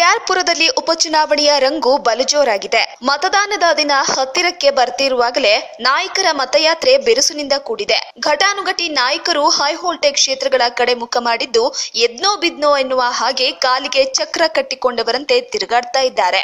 ಕೆಆರ್ಪುರದಲ್ಲಿ ಉಪಚುನಾವಣೆಯ ರಂಗು ಬಲುಜೋರಾಗಿದೆ ಮತದಾನದ ದಿನ ಹತ್ತಿರಕ್ಕೆ ಬರ್ತಿರುವಾಗಲೇ ನಾಯಕರ ಮತಯಾತ್ರೆ ಬಿರುಸಿನಿಂದ ಕೂಡಿದೆ ಘಟಾನುಘಟಿ ನಾಯಕರು ಹೈವೋಲ್ಟೇಜ್ ಕ್ಷೇತ್ರಗಳ ಕಡೆ ಮುಖ ಮಾಡಿದ್ದು ಎದ್ನೋ ಬಿದ್ನೋ ಎನ್ನುವ ಹಾಗೆ ಕಾಲಿಗೆ ಚಕ್ರ ಕಟ್ಟಿಕೊಂಡವರಂತೆ ತಿರುಗಾಡ್ತಾ ಇದ್ದಾರೆ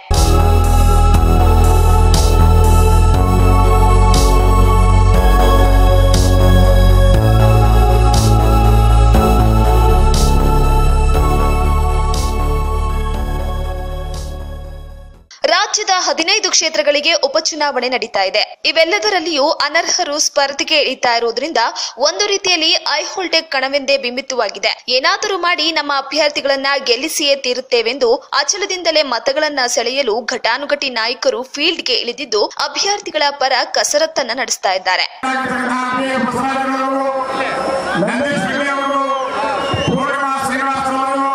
ರಾಜ್ಯದ ಹದಿನೈದು ಕ್ಷೇತ್ರಗಳಿಗೆ ಉಪಚುನಾವಣೆ ನಡೀತಾ ಇದೆ ಇವೆಲ್ಲದರಲ್ಲಿಯೂ ಅನರ್ಹರು ಸ್ಪರ್ಧೆಗೆ ಇಳಿತಾ ಇರುವುದರಿಂದ ಒಂದು ರೀತಿಯಲ್ಲಿ ಐಹೋಲ್ಟೆಕ್ ಕಣವೆಂದೇ ಬಿಂಬಿತವಾಗಿದೆ ಏನಾದರೂ ಮಾಡಿ ನಮ್ಮ ಅಭ್ಯರ್ಥಿಗಳನ್ನ ಗೆಲ್ಲಿಸಿಯೇ ತೀರುತ್ತೇವೆಂದು ಅಚಲದಿಂದಲೇ ಮತಗಳನ್ನ ಸೆಳೆಯಲು ಘಟಾನುಘಟಿ ನಾಯಕರು ಫೀಲ್ಡ್ಗೆ ಇಳಿದಿದ್ದು ಅಭ್ಯರ್ಥಿಗಳ ಪರ ಕಸರತ್ತನ್ನ ನಡೆಸ್ತಾ ಇದ್ದಾರೆ ಬಸವರಾಜರವರು ನಂದೀಶ್ ಹೆಗಡೆ ಅವರು ಪೂರ್ಣಿಮಾ ಶ್ರೀನಿವಾಸ್ ಅವರು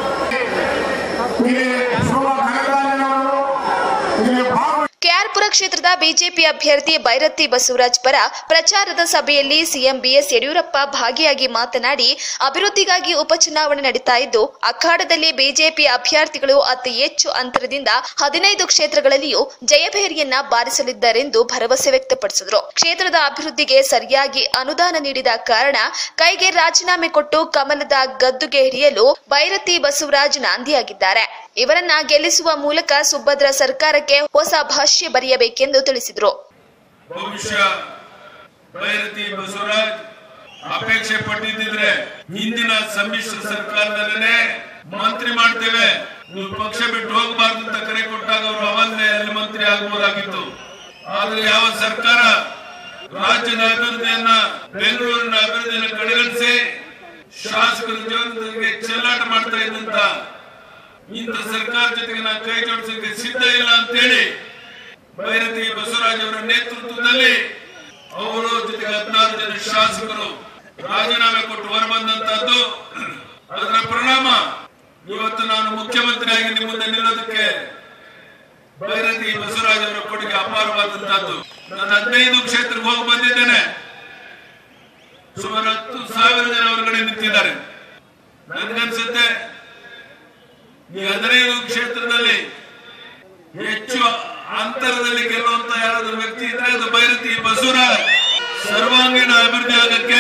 ಇಲ್ಲಿ ಶೋಭಾ ಕನಕರಾಜನವರು ಇಲ್ಲಿ ಭಾಗವಹಿಸಿ ಕೆಆರ್ಪುರ ಕ್ಷೇತ್ರದ ಬಿಜೆಪಿ ಅಭ್ಯರ್ಥಿ ಬೈರತಿ ಬಸವರಾಜ್ ಪರ ಪ್ರಚಾರದ ಸಭೆಯಲ್ಲಿ ಸಿಎಂ ಬಿಎಸ್ ಯಡಿಯೂರಪ್ಪ ಭಾಗಿಯಾಗಿ ಮಾತನಾಡಿ ಅಭಿವೃದ್ಧಿಗಾಗಿ ಉಪಚುನಾವಣೆ ನಡೀತಾ ಇದ್ದು ಅಖಾಡದಲ್ಲಿ ಬಿಜೆಪಿ ಅಭ್ಯರ್ಥಿಗಳು ಅತಿ ಹೆಚ್ಚು ಅಂತರದಿಂದ ಹದಿನೈದು ಕ್ಷೇತ್ರಗಳಲ್ಲಿಯೂ ಜಯಭೇರಿಯನ್ನ ಬಾರಿಸಲಿದ್ದಾರೆಂದು ಭರವಸೆ ವ್ಯಕ್ತಪಡಿಸಿದರು ಕ್ಷೇತ್ರದ ಅಭಿವೃದ್ಧಿಗೆ ಸರಿಯಾಗಿ ಅನುದಾನ ನೀಡಿದ ಕಾರಣ ಕೈಗೆ ರಾಜೀನಾಮೆ ಕೊಟ್ಟು ಕಮಲದ ಗದ್ದುಗೆ ಹಿಡಿಯಲು ಬೈರತಿ ಬಸವರಾಜ್ ನಾಂದಿಯಾಗಿದ್ದಾರೆ ಇವರನ್ನ ಗೆಲ್ಲಿಸುವ ಮೂಲಕ ಸುಭದ್ರ ಸರ್ಕಾರಕ್ಕೆ ಹೊಸ ಭಾಷ್ಯ ಬರೆಯಬೇಕೆಂದು ತಿಳಿಸಿದರು ಬಹುಶಃ ಬೈರತಿ ಬಸವರಾಜ್ ಅಪೇಕ್ಷೆ ಪಟ್ಟಿದ್ದಿದ್ರೆ ಹಿಂದಿನ ಸಮ್ಮಿಶ್ರ ಸರ್ಕಾರದಲ್ಲೇ ಮಂತ್ರಿ ಮಾಡ್ತೇವೆ ನೀವು ಪಕ್ಷ ಬಿಟ್ಟು ಹೋಗಬಾರ್ದು ಅಂತ ಕರೆ ಕೊಟ್ಟಾಗ ಅವರು ಅವಲ್ಲೇ ಅಲ್ಲಿ ಮಂತ್ರಿ ಆಗಬಹುದಾಗಿತ್ತು ಆದ್ರೆ ಯಾವ ಸರ್ಕಾರ ರಾಜ್ಯದ ಅಭಿವೃದ್ಧಿಯನ್ನ ಬೆಂಗಳೂರಿನ ಅಭಿವೃದ್ಧಿಯನ್ನು ಕಡೆಗಣಿಸಿ ಶಾಸಕರ ಜೀವನದೊಂದಿಗೆ ಚೆಲ್ಲಾಟ ಮಾಡ್ತಾ ಇದ್ದಂತ ಇಂಥ ಸರ್ಕಾರ ಜೊತೆಗೆ ನಾವು ಕೈ ಜೋಡಿಸಲಿಕ್ಕೆ ಸಿದ್ಧ ಇಲ್ಲ ಅಂತೇಳಿ ಬೈರತಿ ಬಸವರಾಜ್ ಅವರ ನೇತೃತ್ವದಲ್ಲಿ ಅವರು ಜೊತೆಗೆ ಹದಿನಾರು ಜನ ಶಾಸಕರು ರಾಜೀನಾಮೆ ಕೊಟ್ಟು ಹೊರಬಂದಂತಹದ್ದು ಅದರ ಪರಿಣಾಮ ಇವತ್ತು ನಾನು ಮುಖ್ಯಮಂತ್ರಿಯಾಗಿ ನಿಮ್ಮ ಮುಂದೆ ನಿಲ್ಲೋದಕ್ಕೆ ಬೈರತಿ ಬಸವರಾಜ್ ಅವರ ಕೊಡುಗೆ ಅಪಾರವಾದಂತಹದ್ದು ನಾನು ಹದಿನೈದು ಕ್ಷೇತ್ರಕ್ಕೆ ಹೋಗಿ ಬಂದಿದ್ದೇನೆ ಸುಮಾರು ಹತ್ತು ಸಾವಿರ ಜನ ಹೊರಗಡೆ ನಿಂತಿದ್ದಾರೆ ನನ್ಗನ್ಸುತ್ತೆ ಈ ಹದಿನೈದು ಕ್ಷೇತ್ರದಲ್ಲಿ ಹೆಚ್ಚು ಅಂತರದಲ್ಲಿ ಗೆಲ್ಲುವಂತ ಯಾರಾದ್ರೂ ವ್ಯಕ್ತಿ ಇದ್ರೆ ಅದು ಬೈರತಿ ಬಸವರಾಜ್ ಸರ್ವಾಂಗೀಣ ಅಭಿವೃದ್ಧಿ ಆಗಕ್ಕೆ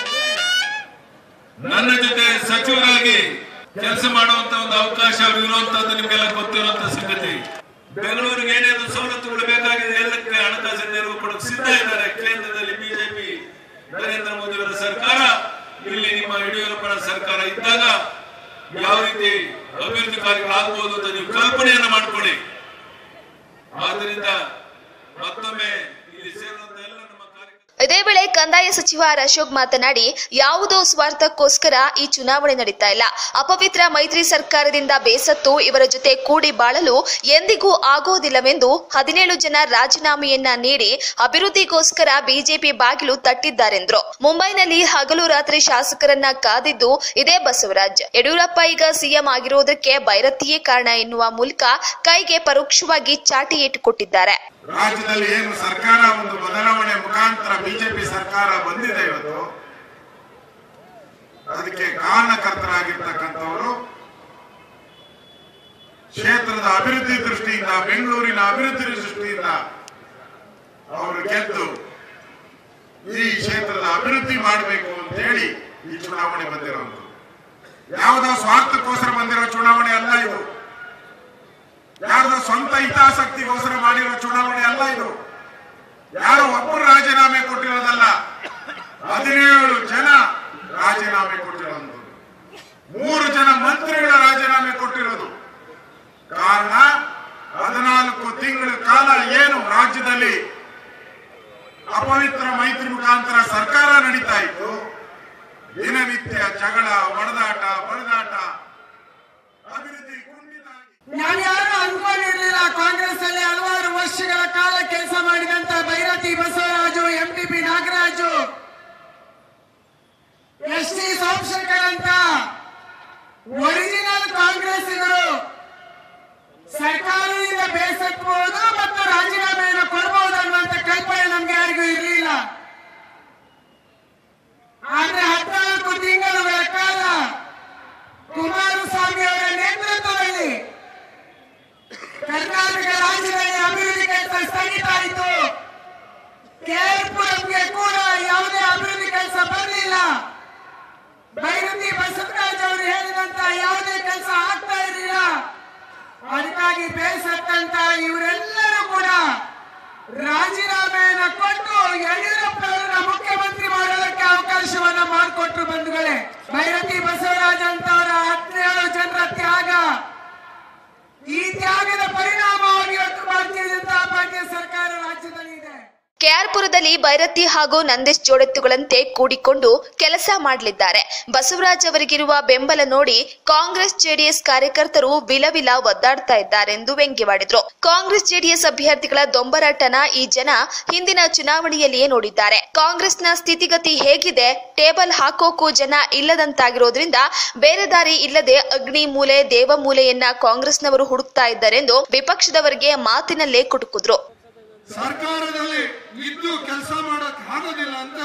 ನನ್ನ ಜೊತೆ ಸಚಿವರಾಗಿ ಕೆಲಸ ಮಾಡುವಂತ ಒಂದು ಅವಕಾಶ ಅವ್ರು ಇರುವಂತದ್ದು ನಿಮ್ಗೆಲ್ಲ ಗೊತ್ತಿರುವಂತ ಸಂಗತಿ ಬೆಂಗಳೂರಿಗೆ ಏನೇನು ಸವಲತ್ತುಗಳು ಬೇಕಾಗಿದೆ ಎಲ್ಲಕ್ಕೆ ಹಣಕಾಸಿನ ನೆರವು ಕೊಡಕ್ಕೆ ಸಿದ್ಧ ಇದ್ದಾರೆ ಕೇಂದ್ರದಲ್ಲಿ ಬಿಜೆಪಿ ನರೇಂದ್ರ ಮೋದಿ ಅವರ ಸರ್ಕಾರ ಇಲ್ಲಿ ನಿಮ್ಮ ಯಡಿಯೂರಪ್ಪನ ಸರ್ಕಾರ ಇದ್ದಾಗ ಯಾವ ರೀತಿ ಅಭಿವೃದ್ಧಿ ಕಾರ್ಯಗಳಾಗಬಹುದು ಅಂತ ನೀವು ಕಲ್ಪನೆಯನ್ನ ಮಾಡ್ಕೊಳ್ಳಿ ಆದ್ರಿಂದ ಮತ್ತೊಮ್ಮೆ ಇಲ್ಲಿ ಸೇರಿದಂತ ಎಲ್ಲ ನಮ್ಮ ಕಾರ್ಯಕ್ರಮ ಇದೇ ವೇಳೆ ಕಂದಾಯ ಸಚಿವ ಆರ್ ಅಶೋಕ್ ಮಾತನಾಡಿ ಯಾವುದೋ ಸ್ವಾರ್ಥಕ್ಕೋಸ್ಕರ ಈ ಚುನಾವಣೆ ನಡೀತಾ ಇಲ್ಲ ಅಪವಿತ್ರ ಮೈತ್ರಿ ಸರ್ಕಾರದಿಂದ ಬೇಸತ್ತು ಇವರ ಜೊತೆ ಕೂಡಿ ಬಾಳಲು ಎಂದಿಗೂ ಆಗೋದಿಲ್ಲವೆಂದು ಹದಿನೇಳು ಜನ ರಾಜೀನಾಮೆಯನ್ನ ನೀಡಿ ಅಭಿವೃದ್ಧಿಗೋಸ್ಕರ ಬಿಜೆಪಿ ಬಾಗಿಲು ತಟ್ಟಿದ್ದಾರೆಂದ್ರು ಮುಂಬೈನಲ್ಲಿ ಹಗಲು ರಾತ್ರಿ ಶಾಸಕರನ್ನ ಕಾದಿದ್ದು ಇದೇ ಬಸವರಾಜ್ ಯಡಿಯೂರಪ್ಪ ಈಗ ಸಿಎಂ ಆಗಿರೋದಕ್ಕೆ ಬೈರತಿಯೇ ಕಾರಣ ಎನ್ನುವ ಮೂಲಕ ಕೈಗೆ ಪರೋಕ್ಷವಾಗಿ ಚಾಟಿ ಇಟ್ಟುಕೊಟ್ಟಿದ್ದಾರೆ ರಾಜ್ಯದಲ್ಲಿ ಏನು ಸರ್ಕಾರ ಒಂದು ಬದಲಾವಣೆ ಮುಖಾಂತರ ಬಿಜೆಪಿ ಸರ್ಕಾರ ಬಂದಿದೆ ಇವತ್ತು ಅದಕ್ಕೆ ಕಾರಣಕರ್ತರಾಗಿರ್ತಕ್ಕಂಥವರು ಕ್ಷೇತ್ರದ ಅಭಿವೃದ್ಧಿ ದೃಷ್ಟಿಯಿಂದ ಬೆಂಗಳೂರಿನ ಅಭಿವೃದ್ಧಿ ದೃಷ್ಟಿಯಿಂದ ಅವರು ಗೆದ್ದು ಈ ಕ್ಷೇತ್ರದ ಅಭಿವೃದ್ಧಿ ಮಾಡಬೇಕು ಅಂತ ಹೇಳಿ ಈ ಚುನಾವಣೆ ಬಂದಿರುವಂಥದ್ದು ಯಾವುದೋ ಸ್ವಾರ್ಥಕ್ಕೋಸ್ಕರ ಬಂದಿರೋ ಚುನಾವಣೆ ಅಲ್ಲ ಇದು ಯಾರ್ದೋ ಸ್ವಂತ ಹಿತಾಸಕ್ತಿಗೋಸ್ಕರ ಮಾಡಿರೋ ಚುನಾವಣೆ ಅಲ್ಲ ಇದು ಯಾರೋ ಒಬ್ಬರು ರಾಜೀನಾಮೆ ಕೊಟ್ಟಿರೋದಲ್ಲ ಹದಿನೇಳು ಜನ ರಾಜೀನಾಮೆ ಕೊಟ್ಟಿರೋದು ಮೂರು ಜನ ಮಂತ್ರಿಗಳ ರಾಜೀನಾಮೆ ಕೊಟ್ಟಿರೋದು ಕಾರಣ ಹದಿನಾಲ್ಕು ತಿಂಗಳ ಕಾಲ ಏನು ರಾಜ್ಯದಲ್ಲಿ ಅಪವಿತ್ರ ಮೈತ್ರಿ ಮುಖಾಂತರ ಸರ್ಕಾರ ನಡೀತಾ ಇತ್ತು ದಿನನಿತ್ಯ ಜಗಳ ಹೊಡೆದಾಟ ಬಡದಾಟ ಅಭಿವೃದ್ಧಿ ಕುಂಠಿತ ಆಗಿ ನಾವ್ಯಾರು ಅನ್ಕೊಂಡಿರ್ಲಿಲ್ಲ ಕಾಂಗ್ರೆಸ್ ಅಲ್ಲಿ ಹಲವಾರು ವರ್ಷಗಳ ಕಾಲ ಕೆಲಸ ಮಾಡಿದಂತ Byrathi Basavaraju MTB Nagaraju S T Somashekar original ಕಾಂಗ್ರೆಸ್ಸಿಗರು ಸರ್ಕಾರದಿಂದ ಬೇಸತ್ಬಹುದು ಮತ್ತು ರಾಜೀನಾಮೆಯನ್ನು ಕೊಡಬಹುದು ಅನ್ನುವಂತ ಕಲ್ಪನೆ ನಮ್ಗೆ ಯಾರಿಗೂ ಇರಲಿಲ್ಲ ಆದ್ರೆ ಹದಿನಾಲ್ಕು ತಿಂಗಳುಗಳ ಕಾಲ ಕುಮಾರಸ್ವಾಮಿ ಅವರ ನೇತೃತ್ವದಲ್ಲಿ ರಾಯಪುರದಲ್ಲಿ ಭೈರತಿ ಹಾಗೂ ನಂದೀಶ್ ಜೋಡೆತ್ತುಗಳಂತೆ ಕೂಡಿಕೊಂಡು ಕೆಲಸ ಮಾಡಲಿದ್ದಾರೆ ಬಸವರಾಜ್ ಅವರಿಗಿರುವ ಬೆಂಬಲ ನೋಡಿ ಕಾಂಗ್ರೆಸ್ ಜೆಡಿಎಸ್ ಕಾರ್ಯಕರ್ತರು ವಿಲವಿಲ ಒದ್ದಾಡ್ತಾ ಇದ್ದಾರೆಂದು ವ್ಯಂಗ್ಯವಾಡಿದ್ರು ಕಾಂಗ್ರೆಸ್ ಜೆಡಿಎಸ್ ಅಭ್ಯರ್ಥಿಗಳ ದೊಂಬರಾಟನ ಈ ಜನ ಹಿಂದಿನ ಚುನಾವಣೆಯಲ್ಲಿಯೇ ನೋಡಿದ್ದಾರೆ ಕಾಂಗ್ರೆಸ್ನ ಸ್ಥಿತಿಗತಿ ಹೇಗಿದೆ ಟೇಬಲ್ ಹಾಕೋಕು ಜನ ಇಲ್ಲದಂತಾಗಿರೋದ್ರಿಂದ ಬೇರೆ ದಾರಿ ಇಲ್ಲದೆ ಅಗ್ನಿ ಮೂಲೆ ದೇವ ಮೂಲೆಯನ್ನ ಕಾಂಗ್ರೆಸ್ನವರು ಹುಡುಕ್ತಾ ಇದ್ದಾರೆಂದು ವಿಪಕ್ಷದವರಿಗೆ ಮಾತಿನಲ್ಲೇ ಕುಟುಕಿದ್ರು ಸರ್ಕಾರದಲ್ಲಿ ಇದ್ದು ಕೆಲಸ ಮಾಡಕ್ ಆಗೋದಿಲ್ಲ ಅಂತ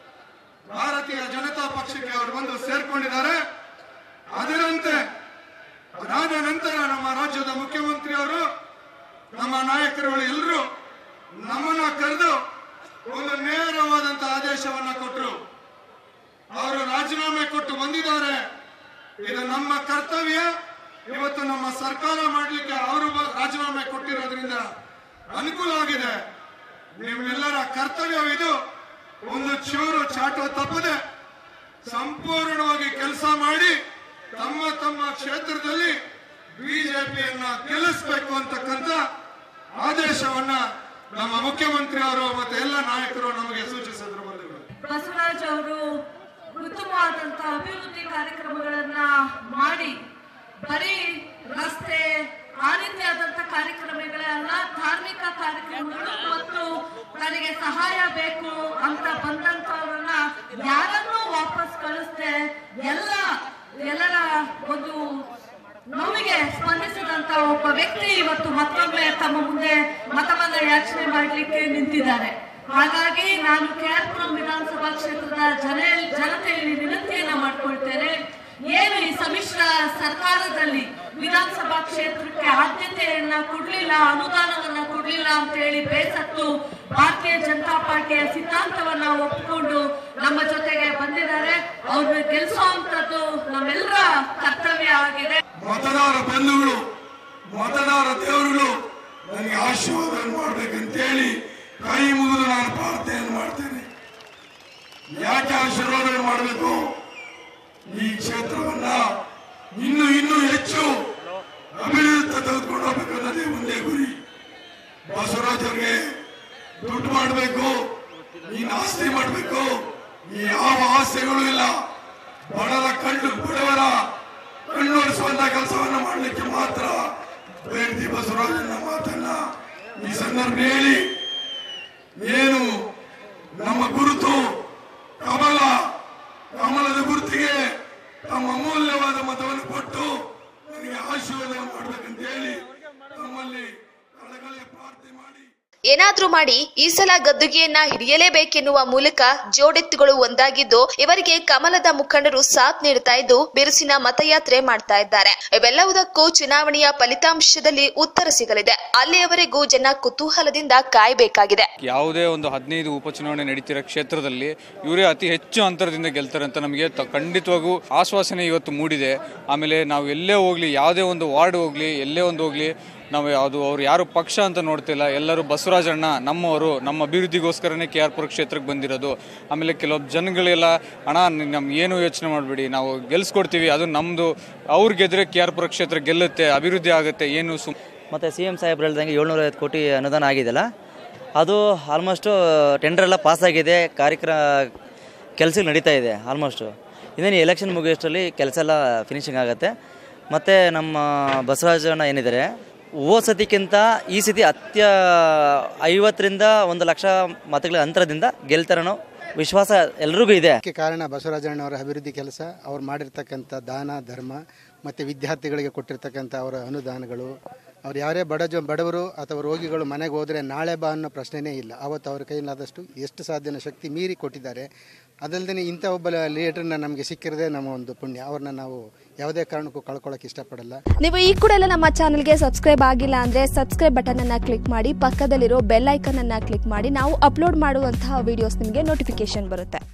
ಭಾರತೀಯ ಜನತಾ ಪಕ್ಷಕ್ಕೆ ಅವರು ಬಂದು ಸೇರ್ಕೊಂಡಿದ್ದಾರೆ ಅದರಂತೆ ಅದಾದ ನಂತರ ನಮ್ಮ ರಾಜ್ಯದ ಮುಖ್ಯಮಂತ್ರಿ ಅವರು ನಮ್ಮ ನಾಯಕರುಗಳು ಎಲ್ಲರೂ ನಮ್ಮನ್ನ ಕರೆದು ಒಂದು ನೇರವಾದಂತ ಆದೇಶವನ್ನ ಕೊಟ್ಟರು ಅವರು ರಾಜೀನಾಮೆ ಕೊಟ್ಟು ಬಂದಿದ್ದಾರೆ ಇದು ನಮ್ಮ ಕರ್ತವ್ಯ ಇವತ್ತು ನಮ್ಮ ಸರ್ಕಾರ ಮಾಡಲಿಕ್ಕೆ ಅವರು ಬ- ರಾಜೀನಾಮೆ ಕೊಟ್ಟಿರೋದ್ರಿಂದ ಅನುಕೂಲ ಆಗಿದೆ ನಿಮ್ಮೆಲ್ಲರ ಕರ್ತವ್ಯವಿದು ಒಂದು ಚೂರು ಚಾಟು ತಪ್ಪದೆ ಸಂಪೂರ್ಣವಾಗಿ ಕೆಲಸ ಮಾಡಿ ತಮ್ಮ ತಮ್ಮ ಕ್ಷೇತ್ರದಲ್ಲಿ ಬಿಜೆಪಿಯನ್ನ ಗೆಲ್ಲಿಸಬೇಕು ಅಂತಕ್ಕಂಥ ಆದೇಶವನ್ನ ನಮ್ಮ ಮುಖ್ಯಮಂತ್ರಿ ಅವರು ಮತ್ತೆ ಎಲ್ಲ ನಾಯಕರು ನಮಗೆ ಸೂಚಿಸಿದ್ರು ಬಂಧುಗಳು ಬಸವರಾಜ್ ಅವರು ಉತ್ತಮವಾದಂತ ಅಭಿವೃದ್ಧಿ ಕಾರ್ಯಕ್ರಮಗಳನ್ನ ಮಾಡಿ ಬರೀ ರಸ್ತೆ ಆ ರೀತಿಯಾದಂತ ಕಾರ್ಯಕ್ರಮಗಳನ್ನ ಧಾರ್ಮಿಕ ಕಾರ್ಯಕ್ರಮಗಳು ಮತ್ತು ನನಗೆ ಸಹಾಯ ಬೇಕು ಅಂತ ಬಂದಂತವ್ರನ್ನ ಯಾರನ್ನೂ ವಾಪಸ್ ಕಳಿಸ್ದೆ ಎಲ್ಲ ಎಲ್ಲರ ಒಂದು ನೋವಿಗೆ ಸ್ಪಂದಿಸಿದಂತ ಒಬ್ಬ ವ್ಯಕ್ತಿ ಇವತ್ತು ಮತ್ತೊಮ್ಮೆ ತಮ್ಮ ಮುಂದೆ ಮತವನ್ನ ಯಾಚನೆ ಮಾಡಲಿಕ್ಕೆ ನಿಂತಿದ್ದಾರೆ ಹಾಗಾಗಿ ನಾನು ಕೆಆರ್ಪುರಂ ವಿಧಾನಸಭಾ ಕ್ಷೇತ್ರದ ಜನ ಜನತೆಯಲ್ಲಿ ವಿನಂತಿಯನ್ನ ಮಾಡ್ಕೊಳ್ತೇನೆ ಏನು ಈ ಸಮ್ಮಿಶ್ರ ಸರ್ಕಾರದಲ್ಲಿ ವಿಧಾನಸಭಾ ಕ್ಷೇತ್ರಕ್ಕೆ ಆದ್ಯತೆಯನ್ನ ಕೊಡ್ಲಿಲ್ಲ ಅನುದಾನವನ್ನ ಕೊಡ್ಲಿಲ್ಲ ಅಂತ ಹೇಳಿ ಬೇಸತ್ತು ಭಾರತೀಯ ಜನತಾ ಪಾರ್ಟಿಯ ಸಿದ್ಧಾಂತವನ್ನ ಒಪ್ಪಿಕೊಂಡು ನಮ್ಮ ಜೊತೆಗೆ ಬಂದಿದ್ದಾರೆ ಅವ್ರನ್ನ ಗೆಲ್ಸುವಂತದ್ದು ನಮ್ಮೆಲ್ಲರ ಕರ್ತವ್ಯ ಆಗಿದೆ ಮತದಾರ ಬಂಧುಗಳು ಮತದಾರ ದೇವರುಗಳು ನನಗೆ ಆಶೀರ್ವಾದ ಮಾಡ್ಬೇಕಂತೇಳಿ ಕೈ ಮುಗಿದು ನಾನು ಪ್ರಾರ್ಥನೆಯನ್ನು ಮಾಡ್ತೇನೆ ಯಾಕೆ ಆಶೀರ್ವಾದ ಮಾಡಬೇಕು ಈ ಕ್ಷೇತ್ರವನ್ನ ಇನ್ನು ಇನ್ನೂ ಹೆಚ್ಚು ಅಭಿವೃದ್ಧಿ ತೆಗೆದುಕೊಂಡು ಹೋಗ್ಬೇಕು ಅನ್ನೋದೇ ಒಂದೇ ಗುರಿ ಬಸವರಾಜ್ ಅವ್ರಿಗೆ ದುಡ್ಡು ಮಾಡಬೇಕು ನೀನು ಆಸ್ತಿ ಮಾಡಬೇಕು ಈ ಯಾವ ಆಸೆಗಳು ಇಲ್ಲ ಬಡವರ ಕಣ್ಣು ಬಡವರ ಕಣ್ಣೊರೆಸುವಂತ ಕೆಲಸವನ್ನ ಮಾಡಲಿಕ್ಕೆ ಮಾತ್ರ ಬೇಡ್ತಿ ಬಸವರಾಜನ ಮಾತನ್ನ ಈ ಸಂದರ್ಭ ಹೇಳಿ ಏನು ನಮ್ಮ ಗುರುತು ಕಮಲ ಕಮಲದ ಗುರುತಿಗೆ ತಮ್ಮ ಅಮೂಲ್ಯವಾದ ಮತವನ್ನು ಕೊಟ್ಟು ನನಗೆ ಆಶೀರ್ವಾದ ಮಾಡಬೇಕಂತ ಹೇಳಿ ತಮ್ಮಲ್ಲಿ ಕಳಕಳಿಯ ಪ್ರಾರ್ಥನೆ ಮಾಡಿ ಏನಾದ್ರೂ ಮಾಡಿ ಈ ಸಲ ಗದ್ದುಗೆಯನ್ನ ಹಿಡಿಯಲೇಬೇಕೆನ್ನುವ ಮೂಲಕ ಜೋಡೆತ್ತುಗಳು ಒಂದಾಗಿದ್ದು ಇವರಿಗೆ ಕಮಲದ ಮುಖಂಡರು ಸಾಥ್ ನೀಡುತ್ತಾ ಇದ್ದು ಬಿರುಸಿನ ಮತಯಾತ್ರೆ ಮಾಡ್ತಾ ಇದ್ದಾರೆ ಇವೆಲ್ಲವುದಕ್ಕೂ ಚುನಾವಣೆಯ ಫಲಿತಾಂಶದಲ್ಲಿ ಉತ್ತರ ಸಿಗಲಿದೆ ಅಲ್ಲಿಯವರೆಗೂ ಜನ ಕುತೂಹಲದಿಂದ ಕಾಯಬೇಕಾಗಿದೆ ಯಾವುದೇ ಒಂದು ಹದಿನೈದು ಉಪಚುನಾವಣೆ ನಡೀತಿರೋ ಕ್ಷೇತ್ರದಲ್ಲಿ ಇವರೇ ಅತಿ ಹೆಚ್ಚು ಅಂತರದಿಂದ ಗೆಲ್ತಾರೆ ಅಂತ ನಮಗೆ ತ- ಖಂಡಿತವಾಗೂ ಆಶ್ವಾಸನೆ ಇವತ್ತು ಮೂಡಿದೆ ಆಮೇಲೆ ನಾವು ಎಲ್ಲೇ ಹೋಗ್ಲಿ ಯಾವುದೇ ಒಂದು ವಾರ್ಡ್ ಹೋಗ್ಲಿ ಎಲ್ಲೇ ಒಂದು ಹೋಗ್ಲಿ ನಾವು ಯಾವುದು ಅವ್ರು ಯಾರು ಪಕ್ಷ ಅಂತ ನೋಡ್ತಿಲ್ಲ ಎಲ್ಲರೂ ಬಸವರಾಜಣ್ಣ ನಮ್ಮವರು ನಮ್ಮ ಅಭಿವೃದ್ಧಿಗೋಸ್ಕರನೇ ಕೆ ಆರ್ ಪುರ ಕ್ಷೇತ್ರಕ್ಕೆ ಬಂದಿರೋದು ಆಮೇಲೆ ಕೆಲವೊಬ್ಬ ಜನಗಳೆಲ್ಲ ಅಣ್ಣ ನಮ್ಗೆ ಏನು ಯೋಚನೆ ಮಾಡಬೇಡಿ ನಾವು ಗೆಲ್ಸ್ಕೊಡ್ತೀವಿ ಅದು ನಮ್ಮದು ಅವ್ರು ಗೆದ್ರೆ ಕೆ ಆರ್ ಪುರ ಕ್ಷೇತ್ರ ಗೆಲ್ಲುತ್ತೆ ಅಭಿವೃದ್ಧಿ ಆಗುತ್ತೆ ಏನು ಸುಮ್ ಮತ್ತು ಸಿ ಎಮ್ ಸಾಹೇಬ್ರು ಹೇಳ್ದಂಗೆ ಏಳ್ನೂರೈವತ್ತು ಕೋಟಿ ಅನುದಾನ ಆಗಿದೆಯಲ್ಲ ಅದು ಆಲ್ಮೋಸ್ಟು ಟೆಂಡರ್ ಎಲ್ಲ ಪಾಸ್ ಆಗಿದೆ ಕಾರ್ಯಕ್ರಮ ಕೆಲಸ ನಡೀತಾ ಇದೆ ಆಲ್ಮೋಸ್ಟು ಇನ್ನೇನು ಎಲೆಕ್ಷನ್ ಮುಗಿಯೋಷ್ಟರಲ್ಲಿ ಕೆಲಸ ಎಲ್ಲ ಫಿನಿಶಿಂಗ್ ಆಗುತ್ತೆ ಮತ್ತು ನಮ್ಮ ಬಸವರಾಜಣ್ಣ ಏನಿದ್ದಾರೆ ಹೋದ ಸತಿಕ್ಕಿಂತ ಈ ಸತಿ ಅತ್ಯ ಐವತ್ತರಿಂದ ಒಂದು ಲಕ್ಷ ಮತಗಳ ಅಂತರದಿಂದ ಗೆಲ್ತಾರನೋ ವಿಶ್ವಾಸ ಎಲ್ರಿಗೂ ಇದೆ ಇದಕ್ಕೆ ಕಾರಣ ಬಸವರಾಜಣ್ಣವರ ಅಭಿವೃದ್ಧಿ ಕೆಲಸ ಅವ್ರು ಮಾಡಿರ್ತಕ್ಕಂಥ ದಾನ ಧರ್ಮ ಮತ್ತು ವಿದ್ಯಾರ್ಥಿಗಳಿಗೆ ಕೊಟ್ಟಿರ್ತಕ್ಕಂಥ ಅವರ ಅನುದಾನಗಳು ಅವ್ರು ಯಾರೇ ಬಡ ಜ ಬಡವರು ಅಥವಾ ರೋಗಿಗಳು ಮನೆಗೆ ಹೋದರೆ ನಾಳೆ ಬಾ ಅನ್ನೋ ಪ್ರಶ್ನೆನೇ ಇಲ್ಲ ಅವತ್ತು ಅವ್ರ ಕೈಲಾದಷ್ಟು ಎಷ್ಟು ಸಾಧ್ಯನ ಶಕ್ತಿ ಮೀರಿ ಕೊಟ್ಟಿದ್ದಾರೆ ಅದಲ್ಲದೆ ಇಂಥ ಒಬ್ಬ ಲೀಡರ್ನ ನಮಗೆ ಸಿಕ್ಕಿರದೆ ನಮ್ಮ ಒಂದು ಪುಣ್ಯ ಅವ್ರನ್ನ ನಾವು ಯಾವುದೇ ಕಾರಣಕ್ಕೂ ಕಳ್ಕೊಳ್ಳೋಕೆ ಇಷ್ಟಪಡಲ್ಲ ನೀವು ಈ ಕೂಡ ಎಲ್ಲ ನಮ್ಮ ಚಾನಲ್ಗೆ ಸಬ್ಸ್ಕ್ರೈಬ್ ಆಗಿಲ್ಲ ಅಂದರೆ ಸಬ್ಸ್ಕ್ರೈಬ್ ಬಟನ್ ಅನ್ನ ಕ್ಲಿಕ್ ಮಾಡಿ ಪಕ್ಕದಲ್ಲಿರೋ ಬೆಲ್ ಐಕನ್ ಅನ್ನ ಕ್ಲಿಕ್ ಮಾಡಿ ನಾವು ಅಪ್ಲೋಡ್ ಮಾಡುವಂತಹ ವಿಡಿಯೋಸ್ ನಿಮಗೆ ನೋಟಿಫಿಕೇಶನ್ ಬರುತ್ತೆ